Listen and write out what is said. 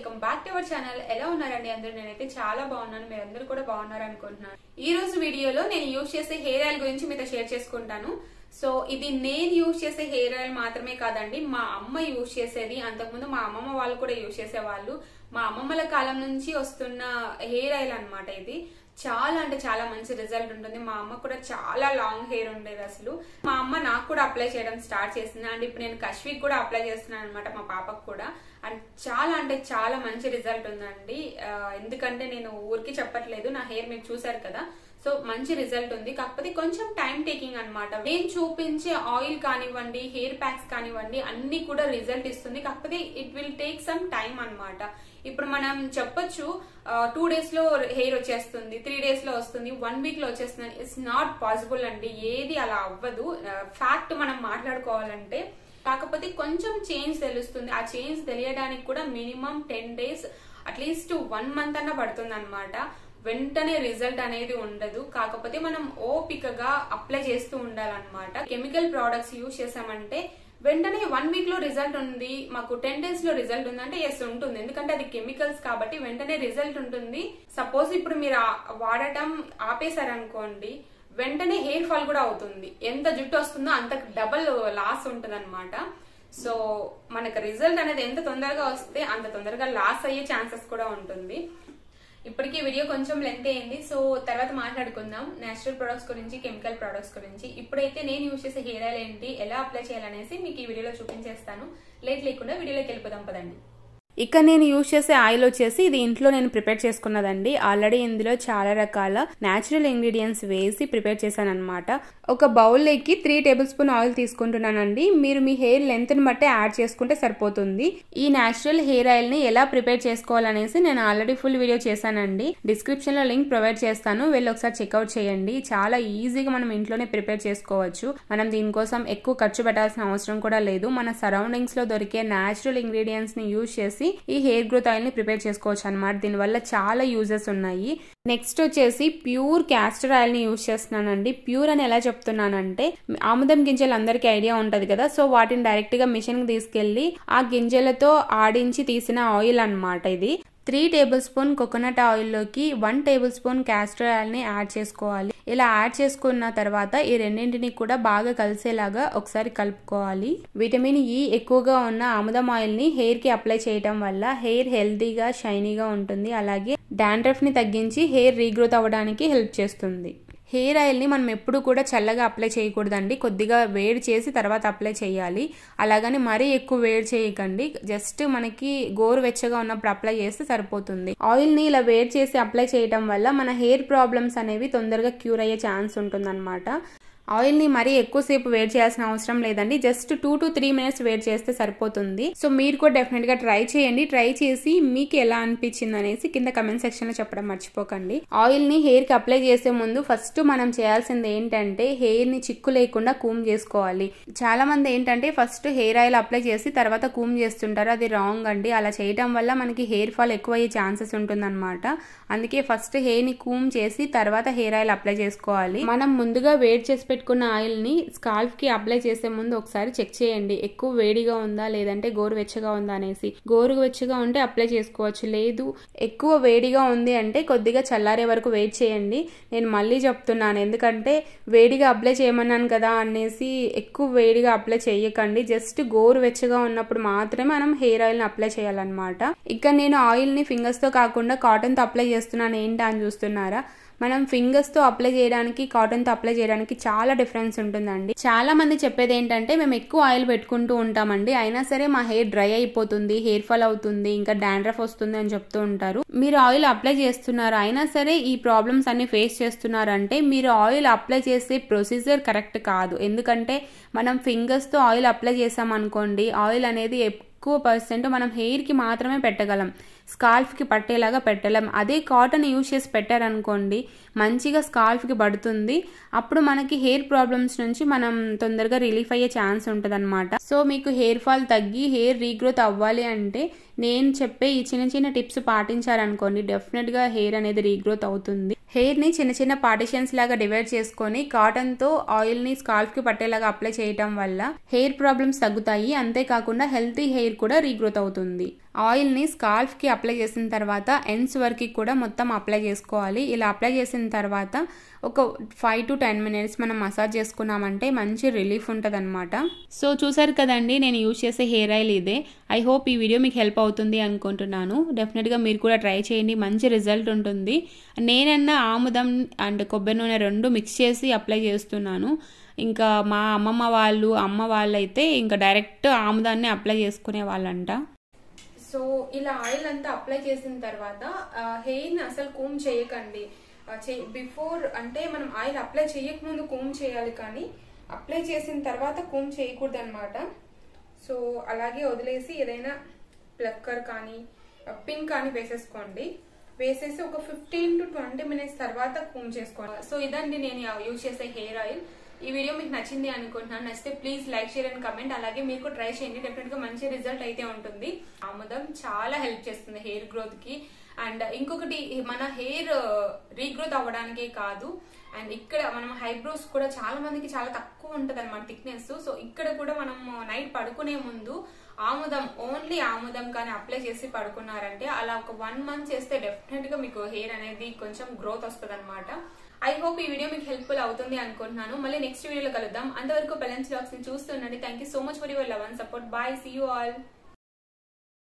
welcome back to our channel ఎలా ఉన్నారండి అందరూ నేనైతే చాలా బాగున్నాను మీరు అందరూ కూడా బాగున్నారు అనుకుంటున్నాను ఈ రోజు వీడియోలో నేను యూజ్ చేసే హెయిర్ ఆయిల్ గురించి మీతో షేర్ చేసుకుంటాను సో ఇది నేను యూజ్ చేసే హెయిర్ ఆయిల్ మాత్రమే కాదండి మా అమ్మ యూజ్ చేసేది అంతకుముందు మా అమ్మమ్మ వాళ్ళు కూడా యూజ్ చేసేవాళ్ళు మా అమ్మమ్మల కాలం నుంచి వస్తున్న హెయిర్ ఆయిల్ అన్నమాట ఇది చాలా అంటే చాలా మంచి రిజల్ట్ ఉంటుంది మా అమ్మ కూడా చాలా లాంగ్ హెయిర్ ఉండేది అసలు మా అమ్మ నాకు కూడా అప్లై చేయడం స్టార్ట్ చేసింది అండ్ ఇప్పుడు నేను కశ్విక్ కూడా అప్లై చేస్తున్నాను అనమాట మా పాపకు కూడా అండ్ చాలా అంటే చాలా మంచి రిజల్ట్ ఉందండి ఆ, ఎందుకంటే నేను ఊరికి చెప్పట్లేదు నా హెయిర్ మీరు చూసారు కదా సో మంచి రిజల్ట్ ఉంది కాకపోతే కొంచెం టైం టేకింగ్ అన్నమాట నేను చూపించే ఆయిల్ కానివ్వండి హెయిర్ ప్యాక్స్ కానివ్వండి అన్ని కూడా రిజల్ట్ ఇస్తుంది కాకపోతే it will take some time అన్నమాట ఇప్పుడు మనం చెప్పొచ్చు టూ డేస్ లో హెయిర్ వచ్చేస్తుంది త్రీ డేస్ లో వస్తుంది వన్ వీక్ లో వచ్చేస్తుంది ఇట్స్ నాట్ పాసిబుల్ అండి ఏది అలా అవ్వదు ఫ్యాక్ట్ మనం మాట్లాడుకోవాలంటే కాకపోతే కొంచెం చేంజ్ తెలుస్తుంది ఆ చేంజ్ తెలియడానికి కూడా minimum ten days at least one month అన్న పడుతుంది అనమాట వెంటనే రిజల్ట్ అనేది ఉండదు కాకపోతే మనం ఓపికగా అప్లై చేస్తూ ఉండాలన్నమాట కెమికల్ ప్రోడక్ట్స్ యూజ్ చేసామంటే వెంటనే వన్ వీక్ లో రిజల్ట్ ఉంది మాకు టెన్ డేస్ లో రిజల్ట్ ఉంది అంటే ఎస్ ఉంటుంది ఎందుకంటే అది కెమికల్స్ కాబట్టి వెంటనే రిజల్ట్ ఉంటుంది సపోజ్ ఇప్పుడు మీరు ఆ- వాడటం ఆపేశారనుకోండి వెంటనే హెయిర్ ఫాల్ కూడా అవుతుంది ఎంత జుట్టు వస్తుందో అంత డబల్ లాస్ ఉంటుంది సో మనకు రిజల్ట్ అనేది ఎంత తొందరగా వస్తే అంత తొందరగా లాస్ అయ్యే ఛాన్సెస్ కూడా ఉంటుంది ఇప్పటికీ వీడియో కొంచెం లెంత్ అయింది సో తర్వాత మాట్లాడుకుందాం నేచురల్ ప్రొడక్ట్స్ గురించి కెమికల్ ప్రొడక్ట్స్ గురించి ఇప్పుడైతే నేను యూజ్ చేసే హెయిర్ ఆయిల్ ఏంటి ఎలా అప్లై చేయాలనేసి మీకు ఈ వీడియోలో చూపించేస్తాను లేట్ లేకుండా వీడియోలోకి వెళ్ళిపోదాం పదండి ఇక నేను యూజ్ చేసే ఆయిల్ వచ్చేసి ఇది ఇంట్లో నేను ప్రిపేర్ చేసుకున్నదండి ఆల్రెడీ ఇందులో చాలా రకాల న్యాచురల్ ఇంగ్రీడియంట్స్ వేసి ప్రిపేర్ చేశాను అనమాట ఒక బౌల్లోకి త్రీ టేబుల్ స్పూన్ ఆయిల్ తీసుకుంటున్నానండి మీరు మీ హెయిర్ లెంత్ని బట్టి యాడ్ చేసుకుంటే సరిపోతుంది ఈ న్యాచురల్ హెయిర్ ఆయిల్ ని ఎలా ప్రిపేర్ చేసుకోవాలనేసి నేను ఆల్రెడీ ఫుల్ వీడియో చేశానండి డిస్క్రిప్షన్ లో లింక్ ప్రొవైడ్ చేస్తాను వెళ్ళి ఒకసారి చెక్అవుట్ చేయండి చాలా ఈజీగా మనం ఇంట్లోనే ప్రిపేర్ చేసుకోవచ్చు మనం దీనికోసం ఎక్కువ ఖర్చు పెట్టాల్సిన అవసరం కూడా లేదు మన సరౌండింగ్స్ లో దొరికే న్యాచురల్ ఇంగ్రీడియంట్స్ ని యూజ్ చేసి ఈ హెయిర్ గ్రోత్ ఆయిల్ ని ప్రిపేర్ చేసుకోవచ్చు అనమాట దీనివల్ల చాలా యూజెస్ ఉన్నాయి నెక్స్ట్ వచ్చేసి ప్యూర్ క్యాస్టర్ ఆయిల్ ని యూజ్ చేస్తున్నానండి ప్యూర్ అని ఎలా చెప్తున్నానంటే ఆముదం గింజలు అందరికీ ఐడియా ఉంటది కదా సో వాటిని డైరెక్ట్ గా మిషన్ కి తీసుకెళ్లి ఆ గింజలతో ఆడించి తీసిన ఆయిల్ అన్నమాట ఇది త్రీ టేబుల్ స్పూన్ కోకోనట్ ఆయిల్లోకి వన్ టేబుల్ స్పూన్ క్యాస్టర్ ఆయిల్ని యాడ్ చేసుకోవాలి ఇలా యాడ్ చేసుకున్న తర్వాత ఈ రెండింటిని కూడా బాగా కలిసేలాగా ఒకసారి కలుపుకోవాలి విటమిన్ ఈ ఎక్కువగా ఉన్న ఆముదం ఆయిల్ని హెయిర్కి అప్లై చేయడం వల్ల హెయిర్ హెల్తీగా షైనీగా ఉంటుంది అలాగే డాండ్రఫ్ని తగ్గించి హెయిర్ రీగ్రోత్ అవ్వడానికి హెల్ప్ చేస్తుంది హెయిర్ ఆయిల్ని మనం ఎప్పుడు కూడా చల్లగా అప్లై చేయకూడదండి కొద్దిగా వేడి చేసి తర్వాత అప్లై చేయాలి అలాగని మరీ ఎక్కువ వేడి చేయకండి జస్ట్ మనకి గోరు వెచ్చగా ఉన్నప్పుడు అప్లై చేస్తే సరిపోతుంది ఆయిల్ని ఇలా వేడి చేసి అప్లై చేయడం వల్ల మన హెయిర్ ప్రాబ్లమ్స్ అనేవి తొందరగా క్యూర్ అయ్యే ఛాన్స్ ఉంటుందన్నమాట ఆయిల్ ని మరీ ఎక్కువసేపు వేడి చేయాల్సిన అవసరం లేదండి just two to three minutes వేడి చేస్తే సరిపోతుంది సో మీరు కూడా డెఫినెట్ గా ట్రై చేయండి ట్రై చేసి మీకు ఎలా అనిపించింది అనేసి కింద కమెంట్ సెక్షన్ లో చెప్పడం మర్చిపోకండి ఆయిల్ ని హెయిర్ కి అప్లై చేసే ముందు ఫస్ట్ మనం చేయాల్సింది ఏంటంటే హెయిర్ ని చిక్కు లేకుండా కూమ్ చేసుకోవాలి చాలా మంది ఏంటంటే ఫస్ట్ హెయిర్ ఆయిల్ అప్లై చేసి తర్వాత కూమ్ చేస్తుంటారు అది రాంగ్ అండి అలా చేయడం వల్ల మనకి హెయిర్ ఫాల్ ఎక్కువ అయ్యే ఛాన్సెస్ ఉంటుందన్నమాట అందుకే ఫస్ట్ హెయిర్ ని కూమ్ చేసి తర్వాత హెయిర్ ఆయిల్ అప్లై చేసుకోవాలి మనం ముందుగా వేడి చేసి పెట్టుకున్న ఆయిల్ ని స్కాల్ఫ్ కి అప్లై చేసే ముందు ఒకసారి చెక్ చేయండి ఎక్కువ వేడిగా ఉందా లేదంటే గోరువెచ్చగా ఉందా అనేసి గోరువెచ్చగా ఉంటే అప్లై చేసుకోవచ్చు లేదు ఎక్కువ వేడిగా ఉంది అంటే కొద్దిగా చల్లారే వరకు వెయిట్ చేయండి నేను మళ్ళీ చెప్తున్నాను ఎందుకంటే వేడిగా అప్లై చేయమన్నాను కదా అనేసి ఎక్కువ వేడిగా అప్లై చేయకండి జస్ట్ గోరు వెచ్చగా ఉన్నప్పుడు మాత్రమే మనం హెయిర్ ఆయిల్ ని అప్లై చేయాలన్నమాట ఇక్కడ నేను ఆయిల్ ని ఫింగర్స్ తో కాకుండా కాటన్ తో అప్లై చేస్తున్నాను ఏంటి అని చూస్తున్నారా మనం ఫింగర్స్ తో అప్లై చేయడానికి కాటన్ తో అప్లై చేయడానికి చాలా డిఫరెన్స్ ఉంటుందండి చాలా మంది చెప్పేది ఏంటంటే మేము ఎక్కువ ఆయిల్ పెట్టుకుంటూ ఉంటామండి అయినా సరే మా హెయిర్ డ్రై అయిపోతుంది హెయిర్ ఫాల్ అవుతుంది ఇంకా డాండ్రఫ్ వస్తుంది అని చెప్తూ ఉంటారు మీరు ఆయిల్ అప్లై చేస్తున్నారు అయినా సరే ఈ ప్రాబ్లమ్స్ అన్ని ఫేస్ చేస్తున్నారంటే మీరు ఆయిల్ అప్లై చేసే ప్రొసీజర్ కరెక్ట్ కాదు ఎందుకంటే మనం ఫింగర్స్ తో ఆయిల్ అప్లై చేసాం అనుకోండి ఆయిల్ అనేది ఎక్కువ పర్సెంట్ మనం హెయిర్ కి మాత్రమే పెట్టగలం స్కాల్ఫ్ కి పట్టేలాగా పెట్టలేం అదే కాటన్ యూజ్ చేసి పెట్టారనుకోండి మంచిగా స్కాల్ఫ్ కి పడుతుంది అప్పుడు మనకి హెయిర్ ప్రాబ్లమ్స్ నుంచి మనం తొందరగా రిలీఫ్ అయ్యే ఛాన్స్ ఉంటుంది సో మీకు హెయిర్ ఫాల్ తగ్గి హెయిర్ రీగ్రోత్ అవ్వాలి అంటే నేను చెప్పే ఈ చిన్న చిన్న టిప్స్ పాటించారనుకోండి డెఫినెట్ గా హెయిర్ అనేది రీగ్రోత్ అవుతుంది హెయిర్ ని చిన్న చిన్న పార్టిషన్స్ లాగా డివైడ్ చేసుకొని కాటన్ తో ఆయిల్ ని స్కాల్ఫ్ కి పట్టేలాగా అప్లై చేయడం వల్ల హెయిర్ ప్రాబ్లమ్స్ తగ్గుతాయి అంతేకాకుండా హెల్తీ హెయిర్ కూడా రీగ్రోత్ అవుతుంది ఆయిల్ని స్కాల్ఫ్కి అప్లై చేసిన తర్వాత ఎండ్స్ వరకు కూడా మొత్తం అప్లై చేసుకోవాలి ఇలా అప్లై చేసిన తర్వాత ఒక ఫైవ్ టు టెన్ మినిట్స్ మనం మసాజ్ చేసుకున్నామంటే మంచి రిలీఫ్ ఉంటుంది అనమాట సో చూసారు కదండి నేను యూజ్ చేసే హెయిర్ ఆయిల్ ఇదే ఐ హోప్ ఈ వీడియో మీకు హెల్ప్ అవుతుంది అనుకుంటున్నాను డెఫినెట్గా మీరు కూడా ట్రై చేయండి మంచి రిజల్ట్ ఉంటుంది నేనన్నా ఆముదం అండ్ కొబ్బరి నూనె రెండు మిక్స్ చేసి అప్లై చేస్తున్నాను ఇంకా మా అమ్మమ్మ వాళ్ళు అమ్మ వాళ్ళు అయితే ఇంకా డైరెక్ట్ ఆముదాన్ని అప్లై చేసుకునే వాళ్ళంట సో ఇలా ఆయిల్ అంతా అప్లై చేసిన తర్వాత హెయిర్ని అసలు కూమ్ చేయకండి బిఫోర్ అంటే మనం ఆయిల్ అప్లై చేయక ముందు కూమ్ చేయాలి కానీ అప్లై చేసిన తర్వాత కూమ్ చేయకూడదు అనమాట సో అలాగే వదిలేసి ఏదైనా ప్లక్కర్ కానీ పిన్ కానీ వేసేసుకోండి వేసేసి ఒక ఫిఫ్టీన్ టు ట్వంటీ మినిట్స్ తర్వాత కూమ్ చేసుకోండి సో ఇదండి నేను యూజ్ చేసే హెయిర్ ఆయిల్ ఈ వీడియో మీకు నచ్చింది అనుకుంటున్నాను నచ్చితే please like share and comment అలాగే మీరు కూడా ట్రై చేయండి డెఫినెట్ గా మంచి రిజల్ట్ అయితే ఉంటుంది ఆముదం చాలా హెల్ప్ చేస్తుంది హెయిర్ గ్రోత్ కి అండ్ ఇంకొకటి మన హెయిర్ రీగ్రోత్ అవ్వడానికే కాదు అండ్ ఇక్కడ మనం హైబ్రోస్ కూడా చాలా మందికి చాలా తక్కువ ఉంటది అనమాట థిక్నెస్ సో ఇక్కడ కూడా మనం నైట్ పడుకునే ముందు ఆముదం ఓన్లీ ఆముదం కానీ అప్లై చేసి పడుకున్నారంటే అలా ఒక వన్ మంత్ చేస్తే డెఫినెట్ గా మీకు హెయిర్ అనేది కొంచెం గ్రోత్ వస్తుంది అనమాట ఐ హోప్ ఈ వీడియో మీకు హెల్ప్ఫుల్ అవుతుంది అనుకుంటున్నాను మళ్ళీ నెక్స్ట్ వీడియోలో కలుద్దాం అంతవరకు బెలెన్స్ బ్లాగ్స్ ని చూస్తుండండి thank you so much for your love and support bye see you all